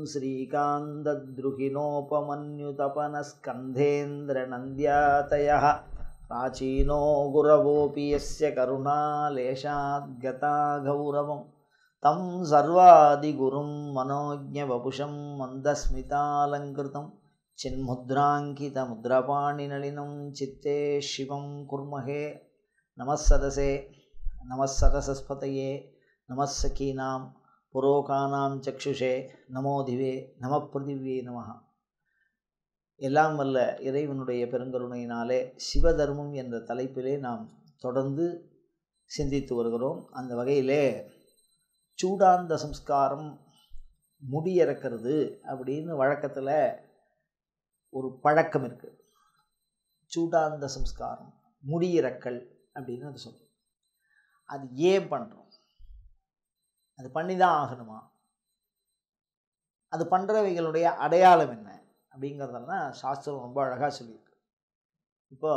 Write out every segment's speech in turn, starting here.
श्रीकान्तद्रुहिणोपमन्युतपनस्कन्धेन्द्रनन्द्यातयः प्राचीनो गुरवोऽपि यस्य करुणालेशाद्गता गौरवं तं सर्वादिगुरुं मनोज्ञवपुषं मन्दस्मितालङ्कृतं चिन्मुद्राङ्कितमुद्रपाणिनलिनं चित्ते शिवं कुर्महे नमः सदसे नमः सरसस्पतये नमः सखीनां புரோகானாம் சக்ஷுஷே நமோ திவே நம பிருதிவே நமஹ எல்லாம் வல்ல இறைவனுடைய பெருங்கருணையினாலே சிவதர்மம் என்ற தலைப்பிலே நாம் தொடர்ந்து சிந்தித்து வருகிறோம் அந்த வகையிலே சூடாந்த சம்ஸ்காரம் முடியிறக்கிறது அப்படின்னு வழக்கத்தில் ஒரு பழக்கம் இருக்குது சூடாந்த சம்ஸ்காரம் முடியிறக்கல் அப்படின்னு அது சொல்கிறோம் அது ஏன் பண்ணுறோம் அது பண்ணி தான் ஆகணுமா அது பண்ணுறவைகளுடைய அடையாளம் என்ன அப்படிங்கிறதெல்லாம் சாஸ்திரம் ரொம்ப அழகாக சொல்லியிருக்கு இப்போ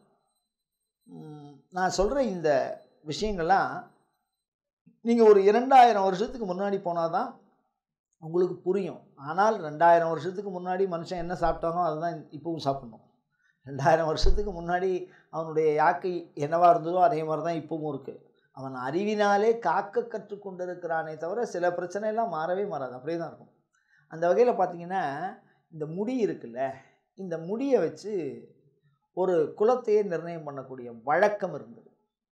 நான் சொல்கிற இந்த விஷயங்கள்லாம் நீங்கள் ஒரு இரண்டாயிரம் வருஷத்துக்கு முன்னாடி போனால் தான் உங்களுக்கு புரியும் ஆனால் ரெண்டாயிரம் வருஷத்துக்கு முன்னாடி மனுஷன் என்ன சாப்பிட்டானோ அதுதான் இப்போவும் சாப்பிடணும் ரெண்டாயிரம் வருஷத்துக்கு முன்னாடி அவனுடைய யாக்கை என்னவாக இருந்ததோ அதே மாதிரி தான் இப்போவும் இருக்குது அவன் அறிவினாலே காக்க கற்றுக்கொண்டிருக்கிறானே தவிர சில பிரச்சனையெல்லாம் மாறவே மாறாது அப்படியே தான் இருக்கும் அந்த வகையில் பார்த்திங்கன்னா இந்த முடி இருக்குல்ல இந்த முடியை வச்சு ஒரு குலத்தையே நிர்ணயம் பண்ணக்கூடிய வழக்கம் இருந்தது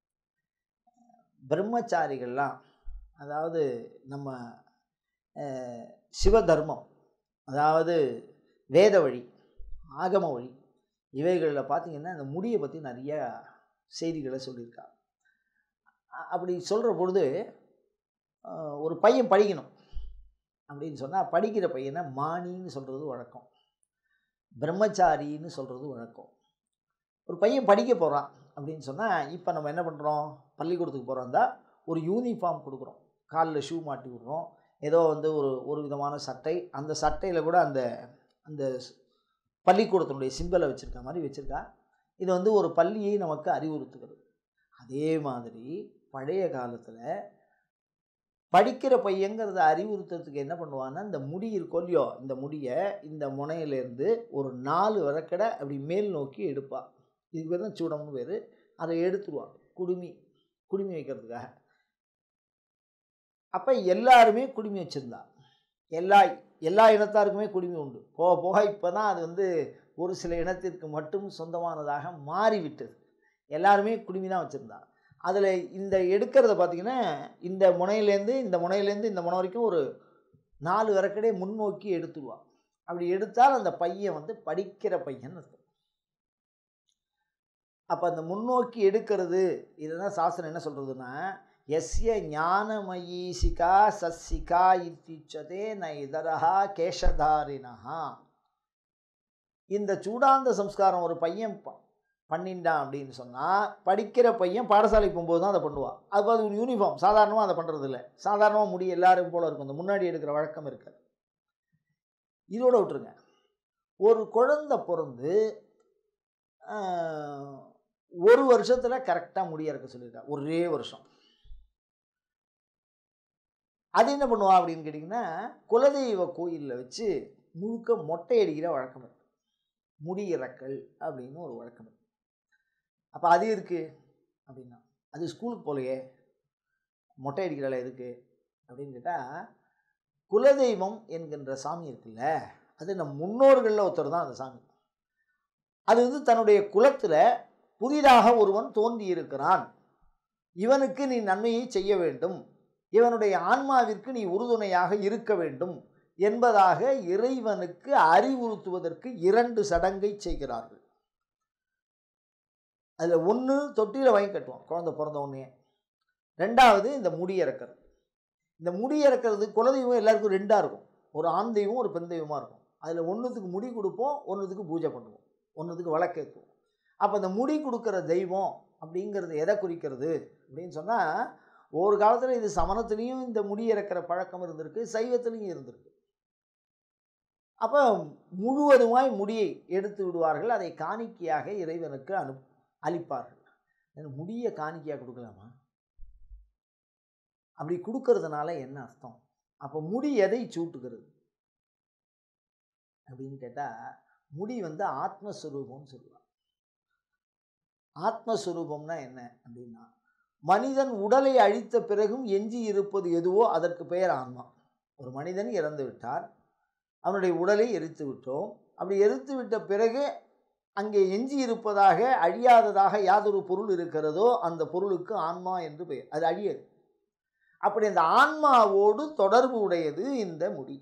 பிரம்மச்சாரிகள்லாம் அதாவது நம்ம சிவதர்மம் அதாவது வேத வழி ஆகம வழி இவைகளில் பார்த்திங்கன்னா இந்த முடியை பற்றி நிறைய செய்திகளை சொல்லியிருக்காங்க அப்படி சொல்கிற பொழுது ஒரு பையன் படிக்கணும் அப்படின்னு சொன்னால் படிக்கிற பையனை மானின்னு சொல்கிறது வழக்கம் பிரம்மச்சாரின்னு சொல்கிறது வழக்கம் ஒரு பையன் படிக்க போகிறான் அப்படின்னு சொன்னால் இப்போ நம்ம என்ன பண்ணுறோம் பள்ளிக்கூடத்துக்கு போகிறோம் தான் ஒரு யூனிஃபார்ம் கொடுக்குறோம் காலில் ஷூ மாட்டி விட்றோம் ஏதோ வந்து ஒரு ஒரு விதமான சட்டை அந்த சட்டையில் கூட அந்த அந்த பள்ளிக்கூடத்தினுடைய சிம்பிளை வச்சுருக்க மாதிரி வச்சுருக்கா இது வந்து ஒரு பள்ளியை நமக்கு அறிவுறுத்துகிறது அதே மாதிரி பழைய காலத்தில் படிக்கிற பையங்கிறத அறிவுறுத்துறதுக்கு என்ன பண்ணுவான்னா இந்த முடி இருக்கோ இல்லையோ இந்த முடியை இந்த முனையிலேருந்து ஒரு நாலு விளக்கடை அப்படி மேல் நோக்கி எடுப்பாள் இதுக்கு பேர் தான் சூடம்னு பேர் அதை எடுத்துருவான் குடுமி குடுமி வைக்கிறதுக்காக அப்போ எல்லாருமே குடுமி வச்சுருந்தா எல்லா எல்லா இனத்தாருக்குமே குடுமி உண்டு போக போக இப்போ தான் அது வந்து ஒரு சில இனத்திற்கு மட்டும் சொந்தமானதாக மாறிவிட்டது எல்லாருமே குடுமி தான் வச்சுருந்தா அதில் இந்த எடுக்கிறத பார்த்திங்கன்னா இந்த முனையிலேருந்து இந்த முனையிலேருந்து இந்த முனை வரைக்கும் ஒரு நாலு விறக்கடே முன்னோக்கி எடுத்துருவான் அப்படி எடுத்தால் அந்த பையன் வந்து படிக்கிற பையன் அர்த்தம் அப்போ அந்த முன்னோக்கி எடுக்கிறது இதுதான் சாஸ்திரம் என்ன சொல்கிறதுன்னா எஸ்ய ஞானமயீசிகா சசிகா இத்திச்சதே ந இதரஹா கேஷதாரினஹா இந்த சூடாந்த சம்ஸ்காரம் ஒரு பையன் பண்ணிண்டான் அப்படின்னு சொன்னால் படிக்கிற பையன் பாடசாலைக்கு போகும்போது தான் அதை பண்ணுவான் அது அது ஒரு யூனிஃபார்ம் சாதாரணமாக அதை பண்ணுறது இல்லை சாதாரணமாக முடி எல்லாரும் போல் இருக்கும் இந்த முன்னாடி எடுக்கிற வழக்கம் இருக்காது இதோட விட்டுருங்க ஒரு குழந்தை பிறந்து ஒரு வருஷத்தில் கரெக்டாக முடிய இருக்க சொல்லியிருக்கா ஒரே வருஷம் அது என்ன பண்ணுவா அப்படின்னு கேட்டிங்கன்னா குலதெய்வ கோயிலில் வச்சு முழுக்க மொட்டை அடிக்கிற வழக்கம் இருக்குது முடி இறக்கல் அப்படின்னு ஒரு வழக்கம் இருக்குது அப்போ அது இருக்குது அப்படின்னா அது ஸ்கூலுக்கு போகலையே மொட்டை அடிக்கிறாள் எதுக்கு அப்படின்னு கேட்டால் குலதெய்வம் என்கின்ற சாமி இருக்குல்ல அது நம் முன்னோர்களில் ஒருத்தர் தான் அந்த சாமி அது வந்து தன்னுடைய குலத்தில் புதிதாக ஒருவன் தோன்றி இருக்கிறான் இவனுக்கு நீ நன்மையை செய்ய வேண்டும் இவனுடைய ஆன்மாவிற்கு நீ உறுதுணையாக இருக்க வேண்டும் என்பதாக இறைவனுக்கு அறிவுறுத்துவதற்கு இரண்டு சடங்கை செய்கிறார்கள் அதில் ஒன்று தொட்டியில் வாங்கி கட்டுவோம் குழந்தை பிறந்த உடனே ரெண்டாவது இந்த முடி இறக்கிறது இந்த முடி இறக்கிறது குலதெய்வம் எல்லாருக்கும் ரெண்டாக இருக்கும் ஒரு ஆண் தெய்வம் ஒரு பெண் தெய்வமாக இருக்கும் அதில் ஒன்றுத்துக்கு முடி கொடுப்போம் ஒன்றுத்துக்கு பூஜை பண்ணுவோம் ஒன்றுத்துக்கு விளக்கேற்றுவோம் அப்போ இந்த முடி கொடுக்குற தெய்வம் அப்படிங்கிறது எதை குறிக்கிறது அப்படின்னு சொன்னால் ஒரு காலத்தில் இது சமணத்துலேயும் இந்த முடி இறக்கிற பழக்கம் இருந்திருக்கு சைவத்துலேயும் இருந்திருக்கு அப்போ முழுவதுமாய் முடியை எடுத்து விடுவார்கள் அதை காணிக்கையாக இறைவனுக்கு அனு அளிப்பார்கள் முடியை காணிக்கையாக கொடுக்கலாமா அப்படி கொடுக்கறதுனால என்ன அர்த்தம் அப்போ முடி எதை சூட்டுகிறது அப்படின்னு கேட்டால் முடி வந்து ஆத்மஸ்வரூபம்னு சொல்லுவாங்க ஆத்மஸ்வரூபம்னா என்ன அப்படின்னா மனிதன் உடலை அழித்த பிறகும் எஞ்சி இருப்பது எதுவோ அதற்கு பெயர் ஆன்மா ஒரு மனிதன் இறந்து விட்டார் அவனுடைய உடலை எரித்து விட்டோம் அப்படி எரித்து விட்ட பிறகு அங்கே எஞ்சி இருப்பதாக அழியாததாக யாதொரு பொருள் இருக்கிறதோ அந்த பொருளுக்கு ஆன்மா என்று பெயர் அது அழியது அப்படி அந்த ஆன்மாவோடு தொடர்பு உடையது இந்த முடி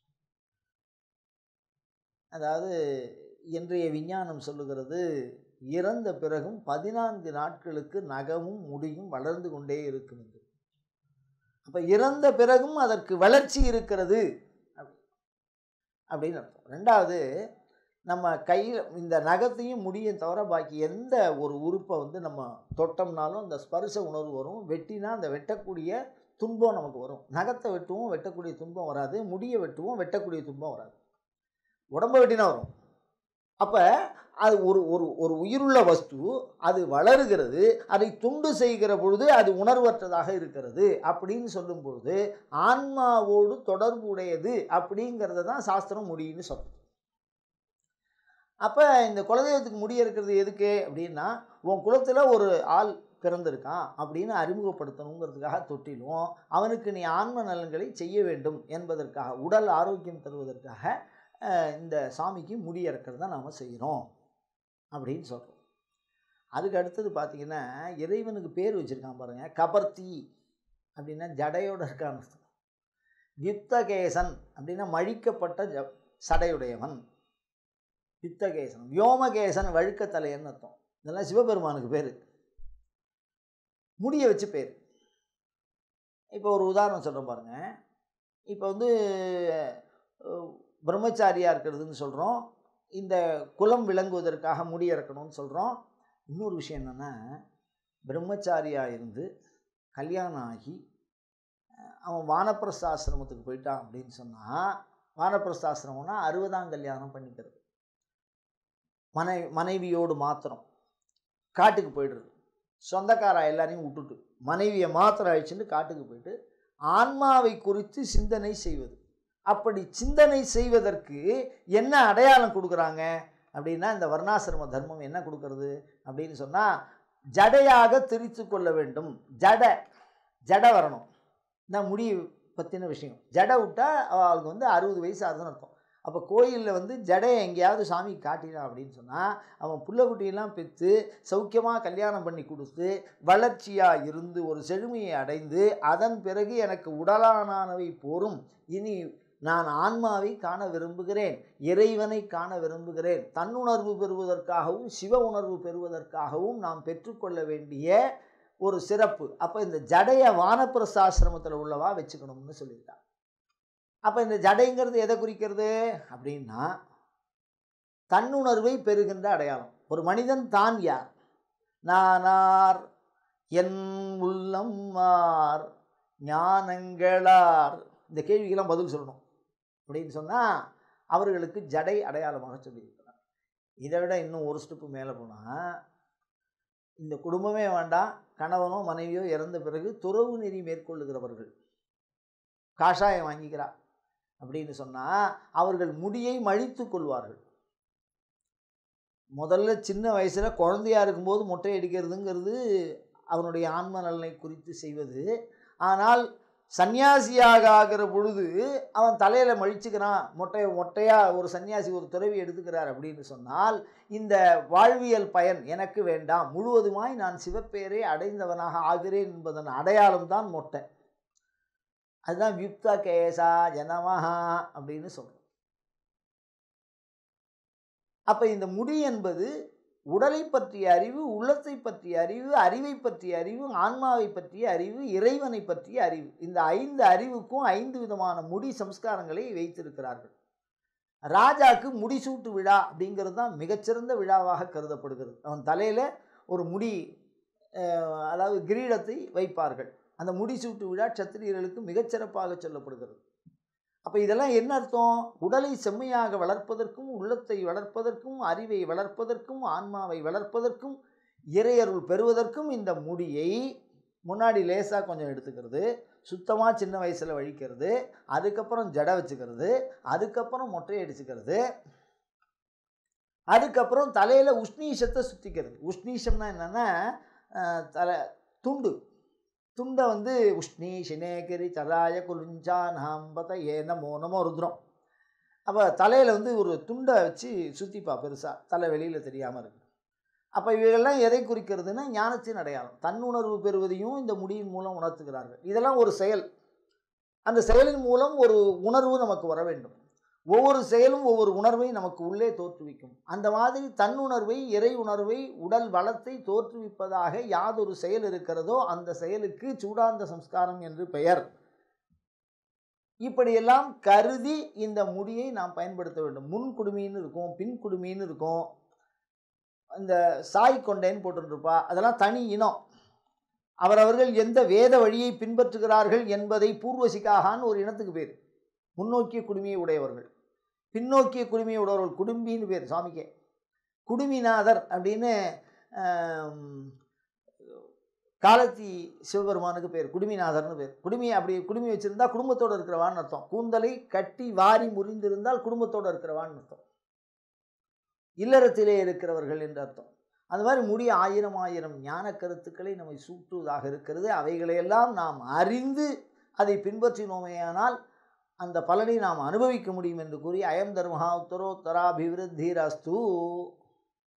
அதாவது இன்றைய விஞ்ஞானம் சொல்லுகிறது இறந்த பிறகும் பதினான்கு நாட்களுக்கு நகமும் முடியும் வளர்ந்து கொண்டே இருக்கும் என்று அப்போ இறந்த பிறகும் அதற்கு வளர்ச்சி இருக்கிறது அப்படின்னு அர்த்தம் ரெண்டாவது நம்ம கையில் இந்த நகத்தையும் முடியும் தவிர பாக்கி எந்த ஒரு உறுப்பை வந்து நம்ம தொட்டோம்னாலும் அந்த ஸ்பர்ச உணர்வு வரும் வெட்டினா அந்த வெட்டக்கூடிய துன்பம் நமக்கு வரும் நகத்தை வெட்டுவோம் வெட்டக்கூடிய துன்பம் வராது முடியை வெட்டுவோம் வெட்டக்கூடிய துன்பம் வராது உடம்பை வெட்டினா வரும் அப்போ அது ஒரு ஒரு ஒரு உயிருள்ள வஸ்து அது வளருகிறது அதை துண்டு செய்கிற பொழுது அது உணர்வற்றதாக இருக்கிறது அப்படின்னு சொல்லும் பொழுது ஆன்மாவோடு தொடர்பு உடையது அப்படிங்கிறத தான் சாஸ்திரம் முடியும்னு சொல்லுது அப்போ இந்த குலதெய்வத்துக்கு முடி இருக்கிறது எதுக்கு அப்படின்னா உன் குலத்தில் ஒரு ஆள் பிறந்திருக்கான் அப்படின்னு அறிமுகப்படுத்தணுங்கிறதுக்காக தொட்டிலும் அவனுக்கு நீ ஆன்ம நலன்களை செய்ய வேண்டும் என்பதற்காக உடல் ஆரோக்கியம் தருவதற்காக இந்த சாமிக்கு முடி இறக்கிறத நாம் செய்கிறோம் அப்படின்னு சொல்கிறோம் அதுக்கு அடுத்தது பார்த்திங்கன்னா இறைவனுக்கு பேர் வச்சுருக்கான் பாருங்கள் கபர்த்தி அப்படின்னா ஜடையோடு இருக்கான் யுத்தகேசன் அப்படின்னா மழிக்கப்பட்ட ஜ சடையுடையவன் யுத்தகேசன் வியோமகேசன் வழுக்கத்தலையன்னு அர்த்தம் இதெல்லாம் சிவபெருமானுக்கு பேர் முடிய வச்சு பேர் இப்போ ஒரு உதாரணம் சொல்கிறேன் பாருங்கள் இப்போ வந்து பிரம்மச்சாரியாக இருக்கிறதுன்னு சொல்கிறோம் இந்த குலம் விளங்குவதற்காக முடி இறக்கணும்னு சொல்கிறோம் இன்னொரு விஷயம் என்னென்னா பிரம்மச்சாரியாக இருந்து கல்யாணம் ஆகி அவன் வானப்பிரஸ்தாசிரமத்துக்கு போயிட்டான் அப்படின்னு சொன்னால் வானப்பிரஸ்தாசிரமம்னா அறுபதாம் கல்யாணம் பண்ணிக்கிறது மனை மனைவியோடு மாத்திரம் காட்டுக்கு போயிடுறது சொந்தக்காரா எல்லாரையும் விட்டுட்டு மனைவியை மாத்திரம் அழிச்சுட்டு காட்டுக்கு போயிட்டு ஆன்மாவை குறித்து சிந்தனை செய்வது அப்படி சிந்தனை செய்வதற்கு என்ன அடையாளம் கொடுக்குறாங்க அப்படின்னா இந்த வர்ணாசிரம தர்மம் என்ன கொடுக்கறது அப்படின்னு சொன்னால் ஜடையாக திரித்து கொள்ள வேண்டும் ஜட ஜடை வரணும் நான் முடி பற்றின விஷயம் ஜடை விட்டால் அவளுக்கு வந்து அறுபது வயசு ஆகுதுன்னு அர்த்தம் அப்போ கோயிலில் வந்து ஜடையை எங்கேயாவது சாமி காட்டினான் அப்படின்னு சொன்னால் அவன் புள்ளக்குட்டியெல்லாம் பெற்று சௌக்கியமாக கல்யாணம் பண்ணி கொடுத்து வளர்ச்சியாக இருந்து ஒரு செழுமையை அடைந்து அதன் பிறகு எனக்கு உடலானவை போரும் இனி நான் ஆன்மாவை காண விரும்புகிறேன் இறைவனை காண விரும்புகிறேன் தன்னுணர்வு பெறுவதற்காகவும் சிவ உணர்வு பெறுவதற்காகவும் நாம் பெற்றுக்கொள்ள வேண்டிய ஒரு சிறப்பு அப்போ இந்த ஜடைய வானப்பிரசாசிரமத்தில் உள்ளவா வச்சுக்கணும்னு சொல்லியிருக்காங்க அப்போ இந்த ஜடைங்கிறது எதை குறிக்கிறது அப்படின்னா தன்னுணர்வை பெறுகின்ற அடையாளம் ஒரு மனிதன் தான் யார் நானார் என் உள்ளம் மார் ஞானங்களார் இந்த கேள்விக்கெல்லாம் பதில் சொல்லணும் அப்படின்னு சொன்னால் அவர்களுக்கு ஜடை அடையாளமாக சொல்லியிருக்கிறார் இதை விட இன்னும் ஒரு ஸ்டெப்பு மேலே போனால் இந்த குடும்பமே வேண்டாம் கணவனோ மனைவியோ இறந்த பிறகு துறவு நெறி மேற்கொள்ளுகிறவர்கள் காஷாயம் வாங்கிக்கிறா அப்படின்னு சொன்னால் அவர்கள் முடியை மழித்து கொள்வார்கள் முதல்ல சின்ன வயசில் குழந்தையாக இருக்கும்போது மொட்டை அடிக்கிறதுங்கிறது அவனுடைய ஆன்ம நலனை குறித்து செய்வது ஆனால் சன்னியாசியாக ஆகிற பொழுது அவன் தலையில் மழிச்சுக்கிறான் மொட்டை மொட்டையாக ஒரு சன்னியாசி ஒரு துறவி எடுத்துக்கிறார் அப்படின்னு சொன்னால் இந்த வாழ்வியல் பயன் எனக்கு வேண்டாம் முழுவதுமாய் நான் சிவப்பேரை அடைந்தவனாக ஆகிறேன் என்பதன் அடையாளம் தான் மொட்டை அதுதான் வியுக்த கேசா ஜனமஹா அப்படின்னு சொல்கிறோம் அப்போ இந்த முடி என்பது உடலை பற்றிய அறிவு உள்ளத்தை பற்றிய அறிவு அறிவை பற்றிய அறிவு ஆன்மாவை பற்றிய அறிவு இறைவனை பற்றிய அறிவு இந்த ஐந்து அறிவுக்கும் ஐந்து விதமான முடி சம்ஸ்காரங்களை வைத்திருக்கிறார்கள் ராஜாக்கு முடிசூட்டு விழா அப்படிங்கிறது தான் மிகச்சிறந்த விழாவாக கருதப்படுகிறது அவன் தலையில் ஒரு முடி அதாவது கிரீடத்தை வைப்பார்கள் அந்த முடிசூட்டு விழா சத்திரியர்களுக்கு மிகச்சிறப்பாக சொல்லப்படுகிறது அப்போ இதெல்லாம் என்ன அர்த்தம் உடலை செம்மையாக வளர்ப்பதற்கும் உள்ளத்தை வளர்ப்பதற்கும் அறிவை வளர்ப்பதற்கும் ஆன்மாவை வளர்ப்பதற்கும் இறையருள் பெறுவதற்கும் இந்த முடியை முன்னாடி லேசாக கொஞ்சம் எடுத்துக்கிறது சுத்தமாக சின்ன வயசில் வழிக்கிறது அதுக்கப்புறம் ஜடை வச்சுக்கிறது அதுக்கப்புறம் மொட்டை அடிச்சுக்கிறது அதுக்கப்புறம் தலையில் உஷ்ணீஷத்தை சுற்றிக்கிறது உஷ்ணீஷம்னா என்னென்னா தலை துண்டு துண்டை வந்து உஷ்ணி சினேகிரி சராய குலுஞ்சா நாம்பத ஏ நமோ நமோ ருத்ரம் அப்போ தலையில் வந்து ஒரு துண்டை வச்சு சுற்றிப்பா பெருசாக தலை வெளியில் தெரியாமல் இருக்கு அப்போ இவைகள்லாம் எதை குறிக்கிறதுனா ஞானத்தின் அடையாளம் தன்னுணர்வு பெறுவதையும் இந்த முடியின் மூலம் உணர்த்துகிறார்கள் இதெல்லாம் ஒரு செயல் அந்த செயலின் மூலம் ஒரு உணர்வு நமக்கு வர வேண்டும் ஒவ்வொரு செயலும் ஒவ்வொரு உணர்வை நமக்கு உள்ளே தோற்றுவிக்கும் அந்த மாதிரி தன்னுணர்வை இறை உணர்வை உடல் வளத்தை தோற்றுவிப்பதாக யாதொரு செயல் இருக்கிறதோ அந்த செயலுக்கு சூடாந்த சம்ஸ்காரம் என்று பெயர் இப்படியெல்லாம் கருதி இந்த முடியை நாம் பயன்படுத்த வேண்டும் முன் குடுமின்னு இருக்கும் பின் குடுமின்னு இருக்கும் இந்த சாய் கொண்டேன்னு போட்டுருப்பா அதெல்லாம் தனி இனம் அவரவர்கள் எந்த வேத வழியை பின்பற்றுகிறார்கள் என்பதை பூர்வசிக்காகான்னு ஒரு இனத்துக்கு பேர் முன்னோக்கிய குடுமியை உடையவர்கள் பின்னோக்கிய குடுமியை உடையவர்கள் குடும்பின்னு பேர் சுவாமிக்கே குடுமிநாதர் அப்படின்னு காலத்தி சிவபெருமானுக்கு பேர் குடுமிநாதர்னு பேர் குடுமி அப்படி குடுமி வச்சுருந்தா குடும்பத்தோடு இருக்கிறவான்னு அர்த்தம் கூந்தலை கட்டி வாரி முறிந்திருந்தால் குடும்பத்தோடு இருக்கிறவான்னு அர்த்தம் இல்லறத்திலே இருக்கிறவர்கள் என்று அர்த்தம் அந்த மாதிரி முடிய ஆயிரம் ஆயிரம் ஞான கருத்துக்களை நம்மை சூட்டுவதாக இருக்கிறது அவைகளையெல்லாம் நாம் அறிந்து அதை பின்பற்றினோமேயானால் அந்த பலனை நாம் அனுபவிக்க முடியும் என்று கூறி அயம் தர்மஹா உத்தரோத்தராபிவிருத்தி ரஸ்து